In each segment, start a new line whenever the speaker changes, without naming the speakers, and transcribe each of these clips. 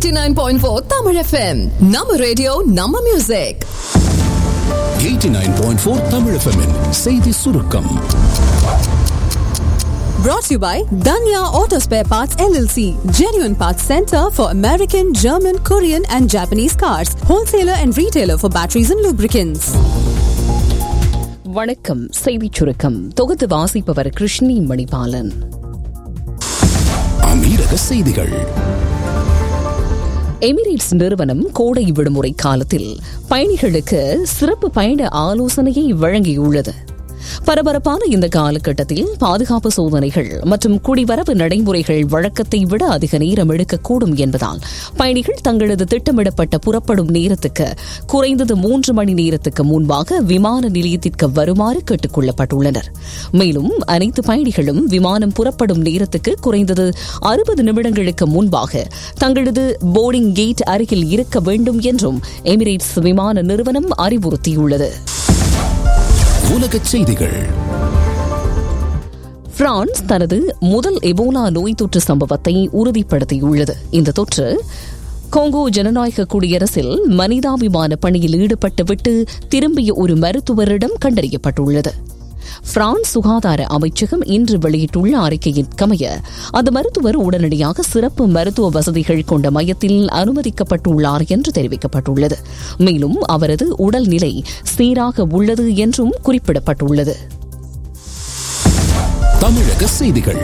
89.4 Tamil FM. நம்ம radio நம்ம music
89.4 Tamil FM -இன் செய்தி சுருக்கம்
brought to you by Danya Auto Spare Parts LLC, genuine parts center for American, German, Korean and Japanese cars, wholesaler and retailer for batteries and lubricants.
வணக்கம் செய்திச் சுருக்கம் தொகுத்து வாசிப்பவர் கிருஷ்ணி மணிபாலன்
அமீரக செய்திகள்
எமிரேட்ஸ் நிறுவனம் கோடை விடுமுறை காலத்தில் பயணிகளுக்கு சிறப்பு பயண ஆலோசனையை வழங்கியுள்ளது பரபரப்பான இந்த காலகட்டத்தில் பாதுகாப்பு சோதனைகள் மற்றும் குடிவரவு நடைமுறைகள் வழக்கத்தை விட அதிக நேரம் எடுக்கக்கூடும் என்பதால் பயணிகள் தங்களது திட்டமிடப்பட்ட புறப்படும் நேரத்துக்கு குறைந்தது மூன்று மணி நேரத்துக்கு முன்பாக விமான நிலையத்திற்கு வருமாறு கேட்டுக் கொள்ளப்பட்டுள்ளனர் மேலும் அனைத்து பயணிகளும் விமானம் புறப்படும் நேரத்துக்கு குறைந்தது அறுபது நிமிடங்களுக்கு முன்பாக தங்களது போர்டிங் கேட் அருகில் இருக்க வேண்டும் என்றும் எமிரேட்ஸ் விமான நிறுவனம் அறிவுறுத்தியுள்ளது
உலகச் செய்திகள்
பிரான்ஸ் தனது முதல் எபோலா நோய் தொற்று சம்பவத்தை உறுதிப்படுத்தியுள்ளது இந்த தொற்று கோங்கோ ஜனநாயக குடியரசில் மனிதாபிமான பணியில் ஈடுபட்டுவிட்டு திரும்பிய ஒரு மருத்துவரிடம் கண்டறியப்பட்டுள்ளது பிரான்ஸ் சுகாதார அமைச்சகம் இன்று வெளியிட்டுள்ள அறிக்கையின் கமைய அந்த மருத்துவர் உடனடியாக சிறப்பு மருத்துவ வசதிகள் கொண்ட மையத்தில் அனுமதிக்கப்பட்டுள்ளார் என்று தெரிவிக்கப்பட்டுள்ளது மேலும் அவரது உடல்நிலை சீராக உள்ளது என்றும் குறிப்பிடப்பட்டுள்ளது
தமிழக செய்திகள்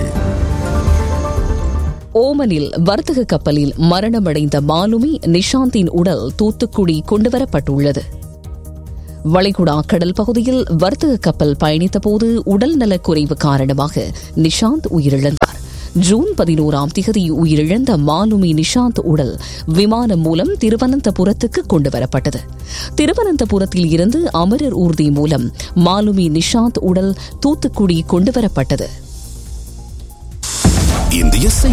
ஓமனில் வர்த்தக கப்பலில் மரணமடைந்த மாலுமி நிஷாந்தின் உடல் தூத்துக்குடி கொண்டுவரப்பட்டுள்ளது வளைகுடா கடல் பகுதியில் வர்த்தக கப்பல் பயணித்தபோது உடல்நலக் குறைவு காரணமாக நிஷாந்த் உயிரிழந்தார் ஜூன் பதினோராம் திகதி உயிரிழந்த மாலுமி நிஷாந்த் உடல் விமானம் மூலம் திருவனந்தபுரத்துக்கு கொண்டுவரப்பட்டது திருவனந்தபுரத்தில் இருந்து அமரர் ஊர்தி மூலம் மாலுமி நிஷாந்த் உடல் தூத்துக்குடி கொண்டுவரப்பட்டது
இந்திய செய்தி